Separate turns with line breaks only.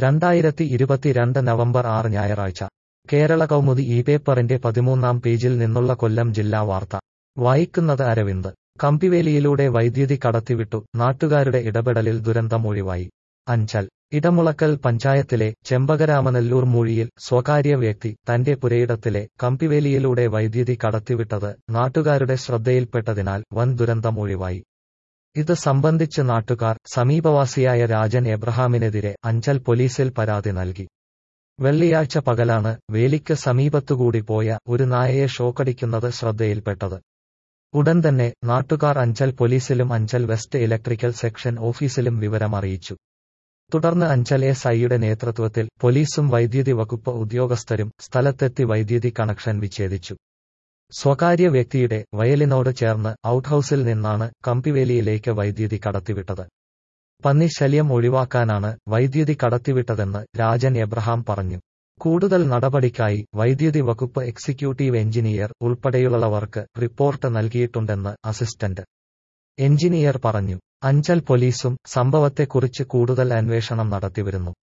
രണ്ടായിരത്തി ഇരുപത്തിരണ്ട് നവംബർ ആറ് ഞായറാഴ്ച കേരള കൗമുദി ഈ പേപ്പറിന്റെ പതിമൂന്നാം പേജിൽ നിന്നുള്ള കൊല്ലം ജില്ലാ വാർത്ത വായിക്കുന്നത് അരവിന്ദ് കമ്പിവേലിയിലൂടെ വൈദ്യുതി കടത്തിവിട്ടു നാട്ടുകാരുടെ ഇടപെടലിൽ ദുരന്തം ഒഴിവായി അഞ്ചൽ ഇടമുളക്കൽ പഞ്ചായത്തിലെ ചെമ്പകരാമനെല്ലൂർ മൂഴിയിൽ സ്വകാര്യ വ്യക്തി തന്റെ പുരയിടത്തിലെ കമ്പിവേലിയിലൂടെ വൈദ്യുതി കടത്തിവിട്ടത് നാട്ടുകാരുടെ ശ്രദ്ധയിൽപ്പെട്ടതിനാൽ വൻ ദുരന്തം ഒഴിവായി ഇത് സംബന്ധിച്ച് നാട്ടുകാർ സമീപവാസിയായ രാജൻ എബ്രഹാമിനെതിരെ അഞ്ചൽ പോലീസിൽ പരാതി നൽകി വെള്ളിയാഴ്ച പകലാണ് വേലിക്ക് സമീപത്തുകൂടി പോയ ഒരു നായയെ ഷോക്കടിക്കുന്നത് ശ്രദ്ധയിൽപ്പെട്ടത് ഉടൻ തന്നെ നാട്ടുകാർ അഞ്ചൽ പോലീസിലും അഞ്ചൽ വെസ്റ്റ് ഇലക്ട്രിക്കൽ സെക്ഷൻ ഓഫീസിലും വിവരമറിയിച്ചു തുടർന്ന് അഞ്ചൽ എസ് ഐയുടെ നേതൃത്വത്തിൽ പോലീസും വൈദ്യുതി വകുപ്പ് ഉദ്യോഗസ്ഥരും സ്ഥലത്തെത്തി വൈദ്യുതി കണക്ഷൻ വിച്ഛേദിച്ചു സ്വകാര്യ വ്യക്തിയുടെ വയലിനോട് ചേർന്ന് ഔട്ട്ഹൌസിൽ നിന്നാണ് കമ്പിവേലിയിലേക്ക് വൈദ്യുതി കടത്തിവിട്ടത് പന്നി ശല്യം ഒഴിവാക്കാനാണ് വൈദ്യുതി കടത്തിവിട്ടതെന്ന് രാജൻ എബ്രഹാം പറഞ്ഞു കൂടുതൽ നടപടിക്കായി വൈദ്യുതി വകുപ്പ് എക്സിക്യൂട്ടീവ് എഞ്ചിനീയർ ഉൾപ്പെടെയുള്ളവർക്ക് റിപ്പോർട്ട് നൽകിയിട്ടുണ്ടെന്ന് അസിസ്റ്റന്റ് എഞ്ചിനീയർ പറഞ്ഞു അഞ്ചൽ പോലീസും സംഭവത്തെക്കുറിച്ച് കൂടുതൽ അന്വേഷണം നടത്തിവരുന്നു